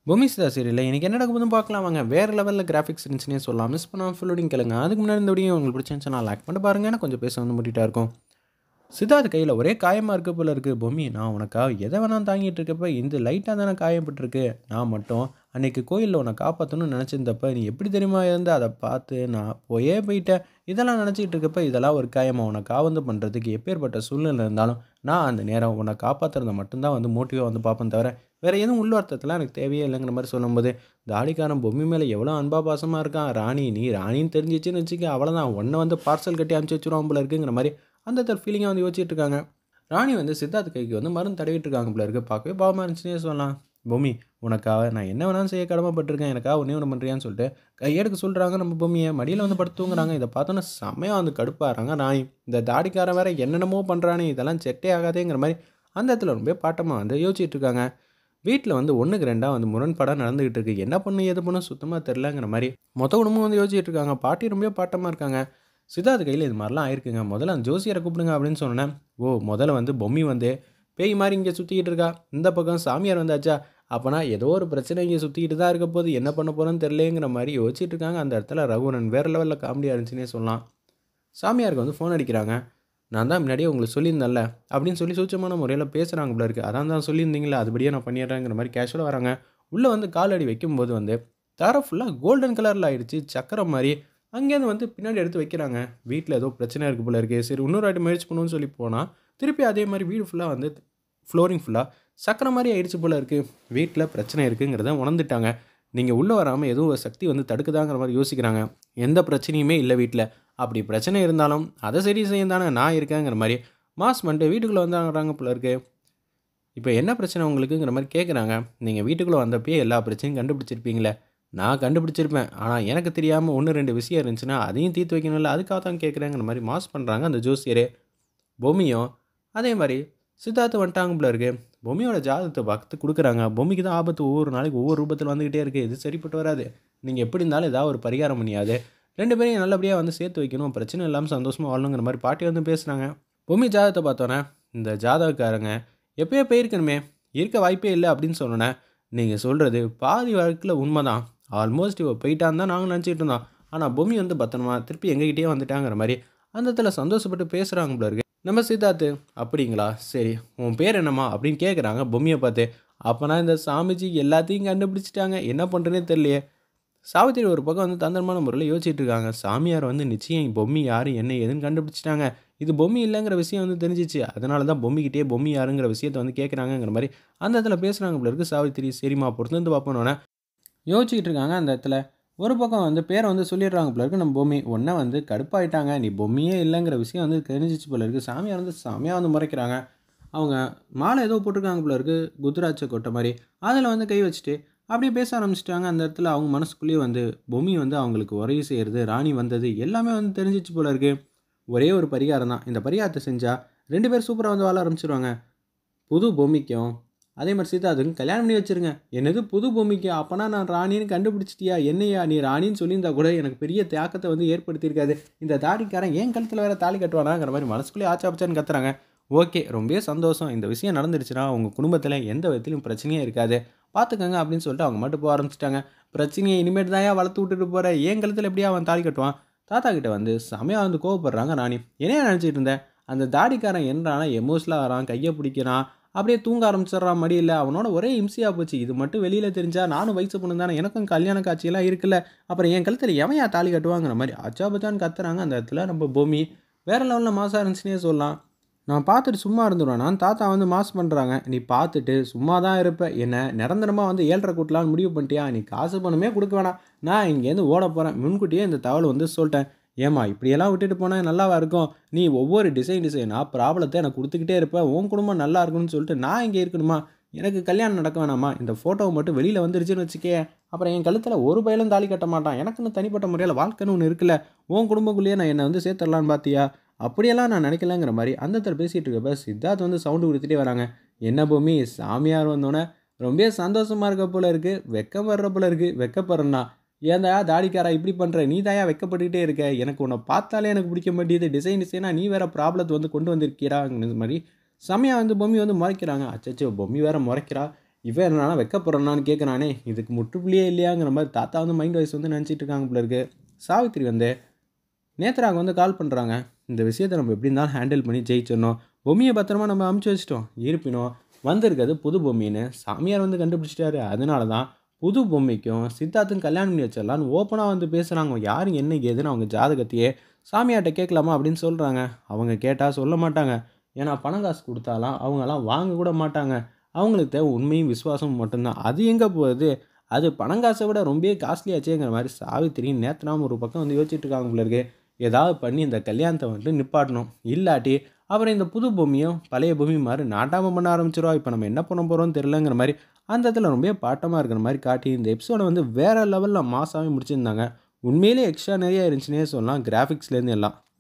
பொம்மி சிதா சீரியலில் எனக்கு என்ன நடக்குதுன்னு பார்க்கலாம் வாங்க வேறு லெவலில் கிராஃபிக்ஸ் இருந்துச்சுன்னே சொல்லலாம் மிஸ் பண்ணாமல் ஃபுல்லோடையும் கேளுங்க அதுக்கு முன்னாடி இந்த வீடியோ உங்களுக்கு பிடிச்சிருந்துச்சுன்னா லைக் பண்ணி பாருங்க எனக்கு கொஞ்சம் பேச வந்து முட்டிட்டா இருக்கும் சித்தார்த் கையில் ஒரே காயமாக இருக்க போல இருக்குது பொம்மி நான் உனக்காக எதை வேணாலும் தாங்கிட்டு இருக்கப்ப இந்த லைட்டாக தானே காயப்பட்டிருக்கு நான் மட்டும் அன்னைக்கு கோயிலில் உன்னை காப்பாற்றணும்னு நினச்சிருந்தப்ப நீ எப்படி தெரியுமா இருந்து அதை பார்த்து நான் போயே போயிட்டேன் இதெல்லாம் நினச்சிக்கிட்டு இருக்கப்ப இதெல்லாம் ஒரு காயமாக உன்னை காவந்து பண்ணுறதுக்கு எப்பேற்பட்ட சூழ்நிலை இருந்தாலும் நான் அந்த நேரம் உன்னை காப்பாற்றுறத மட்டும்தான் வந்து மோட்டிவாக வந்து பார்ப்பேன் தவிர வேறு எதுவும் உள்ளர்த்தத்தில் எனக்கு தேவையே இல்லைங்கிற மாதிரி சொல்லும்போது தாடிக்காரன் பொம்மி மேலே எவ்வளோ அன்பா பாசமாக இருக்கான் ராணி நீ ராணின்னு தெரிஞ்சிச்சுன்னு வச்சுக்க அவ்வளோதான் ஒன்றை வந்து பார்சல் கட்டி அனுப்பிச்சி வச்சுருவான் போல இருக்குங்கிற மாதிரி அந்த தர் ஃபீலிங்காக வந்து யோசிச்சுட்டு இருக்காங்க ராணி வந்து சித்தார்த் கைக்கு வந்து மருந்து தடவிட்டு இருக்காங்க போல இருக்கு பார்க்கவே பாவமாக இருந்துச்சுன்னே சொல்லலாம் பொம்மி உனக்காக நான் என்ன வேணாலும் செய்ய கடமைப்பட்டிருக்கேன் எனக்காக ஒன்றே ஒன்று பண்ணுறியான்னு சொல்லிட்டு கையெடுக்க சொல்கிறாங்க நம்ம பொம்மியை மடியில் வந்து படுத்து தூங்குறாங்க இதை பார்த்தோன்னா செம்மையாக வந்து கடுப்பாகிறாங்க ராணி இந்த தாடிக்காரன் வேற என்னென்னமோ பண்ணுறானே இதெல்லாம் செட்டே ஆகாதேங்கிற மாதிரி அந்த இடத்துல ரொம்ப பாட்டமாக வந்து யோசிச்சுட்டு இருக்காங்க வீட்டில் வந்து ஒன்றுக்கு ரெண்டாக வந்து முரண்பாடாக நடந்துகிட்டு இருக்கு என்ன பண்ணு எது பண்ணு சுத்தமாக தெரிலங்கிற மாதிரி மொத்த குடும்பம் வந்து யோசிச்சுட்டு இருக்காங்க பாட்டி ரொம்ப பாட்டமாக இருக்காங்க சித்தார்த் கையில் இது மாதிரிலாம் ஆயிருக்குங்க முதல்ல அந்த ஜோசியரை கூப்பிடுங்க அப்படின்னு சொன்னேன் ஓ முதல்ல வந்து பொம்மி வந்து பேய் மாதிரி இங்கே சுற்றிக்கிட்டு இருக்கா இந்த பக்கம் சாமியார் வந்தாச்சா அப்போனா ஏதோ ஒரு பிரச்சனை இங்கே சுற்றிக்கிட்டு தான் இருக்க போது என்ன பண்ண போகிறோன்னு தெரிலேங்கிற மாதிரி யோசிச்சுட்டு இருக்காங்க அந்த இடத்துல ரகுவரன் வேறு லெவலில் காமெடியாக இருந்துச்சுன்னே சொல்லலாம் சாமியாருக்கு வந்து ஃபோன் அடிக்கிறாங்க நான் தான் முன்னாடியே உங்களுக்கு சொல்லியிருந்தேன்ல அப்படின்னு சொல்லி சூச்சமான முறையில் பேசுகிறாங்க போல இருக்குது அதான் தான் சொல்லியிருந்தீங்களா அதுபடியே நான் பண்ணிடுறேங்கிற மாதிரி கேஷுவலாக வராங்க உள்ளே வந்து காலடி வைக்கும்போது வந்து தர ஃபுல்லாக கோல்டன் கலரில் ஆயிடுச்சு சக்கரை மாதிரி அங்கேருந்து வந்து பின்னாடி எடுத்து வைக்கிறாங்க வீட்டில் ஏதோ பிரச்சனை இருக்குது போல இருக்குது சரி இன்னொரு வாட்டி முயற்சி பண்ணுவோன்னு சொல்லி போனால் திருப்பி அதே மாதிரி வீடு ஃபுல்லாக வந்து ஃப்ளோரிங் ஃபுல்லாக சக்கரை மாதிரி ஆயிடுச்சு போல இருக்குது வீட்டில் பிரச்சனை இருக்குங்கிறத உணர்ந்துட்டாங்க நீங்கள் உள்ளே வராமல் ஏதோ ஒரு சக்தி வந்து தடுக்குதாங்கிற மாதிரி யோசிக்கிறாங்க எந்த பிரச்சனையுமே இல்லை வீட்டில் அப்படி பிரச்சனை இருந்தாலும் அதை சரி செய்ய தானே நான் இருக்கேங்கிற மாதிரி மாஸ் பண்ணிட்டு வீட்டுக்குள்ளே வந்தாங்கிறாங்க போல இருக்கு இப்போ என்ன பிரச்சனை உங்களுக்குங்கிற மாதிரி கேட்குறாங்க நீங்கள் வீட்டுக்குள்ளே வந்தப்பயே எல்லா பிரச்சனையும் கண்டுபிடிச்சிருப்பீங்களே நான் கண்டுபிடிச்சிருப்பேன் ஆனால் எனக்கு தெரியாமல் ஒன்று ரெண்டு விஷயம் இருந்துச்சுன்னா அதையும் தீர்த்து வைக்கணும்ல அதுக்காக தான் கேட்குறேங்கிற மாதிரி மாஸ் பண்ணுறாங்க அந்த ஜோசியரே பொம்மியும் அதே மாதிரி சித்தார்த்து வந்துட்டாங்க போல இருக்கு பொம்மியோட ஜாதகத்தை பார்த்து கொடுக்குறாங்க பொம்மிக்கு தான் ஆபத்து ஒவ்வொரு நாளைக்கு ஒவ்வொரு ரூபத்தில் வந்துக்கிட்டே இருக்குது இது சரிப்பட்டு வராது நீங்கள் எப்படி இருந்தாலும் ஏதாவது ஒரு பரிகாரம் பண்ணியாது ரெண்டு பேரையும் நல்லபடியாக வந்து சேர்த்து வைக்கணும் பிரச்சனை இல்லாமல் சந்தோஷமாக வாழணுங்கிற மாதிரி பாட்டி வந்து பேசுகிறாங்க பொம்மி ஜாதகத்தை பார்த்தோன்னே இந்த ஜாதகக்காரங்க எப்பயோ போயிருக்கணுமே இருக்க வாய்ப்பே இல்லை அப்படின்னு சொன்னோன்னே நீங்கள் சொல்கிறது பாதி வாழ்க்கையில் உண்மைதான் ஆல்மோஸ்ட் இவ போயிட்டான்னு தான் நாங்கள் நினச்சிட்டு இருந்தோம் ஆனால் பொம்மி வந்து பத்திரமா திருப்பி எங்ககிட்டயே வந்துட்டாங்கிற மாதிரி அந்த இடத்துல சந்தோஷப்பட்டு பேசுகிறாங்க போல இருக்கு நம்ம சித்தார்த்து அப்படிங்களா சரி உன் பேர் என்னம்மா அப்படின்னு கேட்குறாங்க பொம்மியை பார்த்து அப்போனா இந்த சாமிஜி எல்லாத்தையும் கண்டுபிடிச்சிட்டாங்க என்ன பண்ணுறேனே தெரியலையே சாவித்திரி ஒரு பக்கம் வந்து தந்திரமான முறையில் யோசிச்சுட்டு இருக்காங்க சாமியார் வந்து நிச்சயம் பொம்மி யார் என்ன ஏதுன்னு கண்டுபிடிச்சிட்டாங்க இது பொம்மி இல்லைங்கிற விஷயம் வந்து தெரிஞ்சிச்சு அதனால தான் பொம்மிக்கிட்டே பொம்மி யாருங்கிற விஷயத்தை வந்து கேட்குறாங்கங்கிற மாதிரி அந்த இடத்துல பேசுகிறாங்க போல இருக்கு சாவித்திரி சரிம்மா பொறுத்து வந்து பார்ப்போன்னே யோசிச்சுக்கிட்டு இருக்காங்க அந்த இடத்துல ஒரு பக்கம் வந்து பேரை வந்து சொல்லிடுறாங்க போல இருக்கு நம்ம பொம்மி ஒன்றை வந்து கடுப்பாயிட்டாங்க நீ பொம்மியே இல்லைங்கிற விஷயம் வந்து தெரிஞ்சிச்சு போல இருக்குது சாமியார் வந்து சாமியாக வந்து முறைக்கிறாங்க அவங்க மாலை ஏதோ போட்டிருக்காங்க போல இருக்கு குத்துராட்ச கொட்டை மாதிரி அதில் வந்து கை வச்சுட்டு அப்படியே பேச ஆரம்பிச்சிட்டாங்க அந்த இடத்துல அவங்க மனசுக்குள்ளேயே வந்து பொம்மி வந்து அவங்களுக்கு உதவி செய்கிறது ராணி வந்தது எல்லாமே வந்து தெரிஞ்சிச்சு போல இருக்கு ஒரே ஒரு பரிகாரம் தான் இந்த பரிகாரத்தை செஞ்சால் ரெண்டு பேர் சூப்பராக வந்து வாழ ஆரம்பிச்சிருவாங்க புது பொம்மிக்கும் அதே மாதிரி சீதாதுக்கும் கல்யாணம் பண்ணி வச்சிருங்க என்னது புது பொம்மிக்கு அப்போனா நான் ராணின்னு கண்டுபிடிச்சிட்டியா என்னையா நீ ராணின்னு சொல்லியிருந்தா கூட எனக்கு பெரிய தியாக்கத்தை வந்து ஏற்படுத்தியிருக்காது இந்த தாடிக்காரன் ஏன் கழுத்தில் வேற தாலி கட்டுவானாங்கிற மாதிரி மனசுக்குள்ளேயே ஆச்சா ஆச்சான்னு கத்துறாங்க ஓகே ரொம்பவே சந்தோஷம் இந்த விஷயம் நடந்துருச்சுன்னா உங்கள் குடும்பத்தில் எந்த விதத்திலும் பிரச்சனையே இருக்காது பார்த்துக்கங்க அப்படின்னு சொல்லிட்டு அவங்க மட்டும் போக ஆரம்பிச்சிட்டாங்க பிரச்சனையை இனிமேட்டு தான் வளர்த்து விட்டுட்டு போகிற ஏன் கழுத்தில் எப்படியா அவன் தாலி கட்டுவான் தாத்தா கிட்ட வந்து செமையாக வந்து கோவப்படுறாங்க ராணி என்னையா நினச்சிட்டு இருந்தேன் அந்த தாடிக்காரன் என்னறானா எமோஷனலாக வரான் கையை பிடிக்கிறான் அப்படியே தூங்க ஆரம்பிச்சிடுறான் மடியில் அவனோட ஒரே இம்சையாக போச்சு இது மட்டும் வெளியில் தெரிஞ்சா நானும் வயசு பொண்ணு தானே எனக்கும் கல்யாண காட்சியெல்லாம் இருக்குல்ல அப்புறம் என் கழுத்தில் எவன் தாலி கட்டுவாங்கிற மாதிரி அச்சா பச்சான்னு கத்துறாங்க அந்த இடத்துல நம்ம பூமி வேறு லெவலில் மாசாக இருந்துச்சுன்னே சொல்லலாம் நான் பார்த்துட்டு சும்மா இருந்துடுவேன் நான் தாத்தா வந்து மாஸ் பண்ணுறாங்க நீ பார்த்துட்டு சும்மா தான் இருப்ப என்ன நிரந்தரமாக வந்து ஏழரை கூட்டலான்னு முடிவு பண்ணிட்டியா நீ காசு பணமே கொடுக்க வேணாம் நான் இங்கேருந்து ஓட போகிறேன் முன்கூட்டியே இந்த தகவல் வந்து சொல்லிட்டேன் ஏமா இப்படியெல்லாம் விட்டுட்டு போனால் நல்லாவா இருக்கும் நீ ஒவ்வொரு டிசைன் டிசைனாக ப்ராப்ளத்தை எனக்கு கொடுத்துக்கிட்டே இருப்பேன் உன் குடும்பம் நல்லா இருக்கும்னு சொல்லிட்டு நான் இங்கே இருக்கணுமா எனக்கு கல்யாணம் நடக்க வேணாமா இந்த ஃபோட்டோவை மட்டும் வெளியில் வந்துருச்சுன்னு வச்சுக்கே அப்புறம் என் கழுத்தில் ஒரு பயிலும் தாலி கட்ட மாட்டான் எனக்குன்னு தனிப்பட்ட முறையில் வாழ்க்கைன்னு ஒன்று இருக்குல்ல உன் குடும்பக்குள்ளேயே நான் என்னை வந்து சேர்த்துடலான்னு பார்த்தியா அப்படியெல்லாம் நான் நினைக்கலங்கிற மாதிரி அந்த இடத்துல பேசிகிட்டு இருக்கப்ப சித்தார்த் வந்து சவுண்டு கொடுத்துட்டே வராங்க என்ன பூமி சாமியார் வந்தோடனே ரொம்ப சந்தோஷமாக இருக்க போல இருக்குது வெக்கம் வர்ற போல இருக்குது வெக்கப்படுறேன்னா ஏன்டா தாடிக்காரா இப்படி பண்ணுற நீ தாயா வெக்கப்பட்டுக்கிட்டே இருக்க எனக்கு உன்னை பார்த்தாலே எனக்கு பிடிக்க மாட்டேங்குது டிசைன் டிசைனாக நீ வேற ப்ராப்ளத்தை வந்து கொண்டு வந்திருக்கிறாங்கிற மாதிரி செமையாக வந்து பொம்மி வந்து முறைக்கிறாங்க அச்சச்சோ பொம்மி வேற முறைக்கிறா இவன் என்னன்னா வைக்க போகிறான்னு கேட்குறானே இதுக்கு முற்றுப்புள்ளியே இல்லையாங்கிற மாதிரி தாத்தா வந்து மைண்ட் வாய்ஸ் வந்து நினச்சிட்டு இருக்காங்க போல இருக்கு சாவித்திரி வந்து நேத்ராங்க வந்து கால் பண்ணுறாங்க இந்த விஷயத்தை நம்ம எப்படி இருந்தாலும் ஹேண்டில் பண்ணி ஜெயிச்சிடணும் பொம்மியை பத்திரமா நம்ம அமுச்சு வச்சிட்டோம் இருப்பினும் வந்திருக்கிறது புது பொம்மின்னு சாமியார் வந்து கண்டுபிடிச்சிட்டாரு அதனால தான் புது பொம்மைக்கும் சித்தார்த்தும் கல்யாணம் பண்ணி வச்சிடலான்னு ஓப்பனாக வந்து பேசுகிறாங்க யார் என்ன ஏதுன்னு அவங்க ஜாதகத்தையே சாமியார்கிட்ட கேட்கலாமா அப்படின்னு சொல்கிறாங்க அவங்க கேட்டால் சொல்ல மாட்டாங்க ஏன்னா பணம் காசு கொடுத்தாலாம் அவங்கெல்லாம் வாங்க கூட மாட்டாங்க அவங்களுக்கு தேவை உண்மையும் விசுவாசமும் மட்டும்தான் அது எங்கே போகுது அது பணங்காசை விட ரொம்ப காஸ்ட்லியாச்சேங்கிற மாதிரி சாவித்திரி நேத்தனாம ஒரு பக்கம் வந்து யோசிச்சுட்டு இருக்காங்க போல இருக்கு ஏதாவது பண்ணி இந்த கல்யாணத்தை வந்துட்டு நிப்பாட்டணும் இல்லாட்டி அப்புறம் இந்த புது பொம்மையும் பழைய பொம்மை மாதிரி நாட்டாமல் பண்ண ஆரம்பிச்சிருவா இப்போ நம்ம என்ன பண்ண போகிறோம்னு தெரிலங்கிற மாதிரி அந்த இடத்துல ரொம்ப பாட்டமாக இருக்கிற மாதிரி காட்டி இந்த எபிசோடை வந்து வேறு லெவலில் மாசாவே முடிச்சிருந்தாங்க உண்மையிலே எக்ஸ்ட்ரா நிறைய இருந்துச்சுன்னே சொல்லலாம் கிராஃபிக்ஸ்லேருந்து எல்லாம்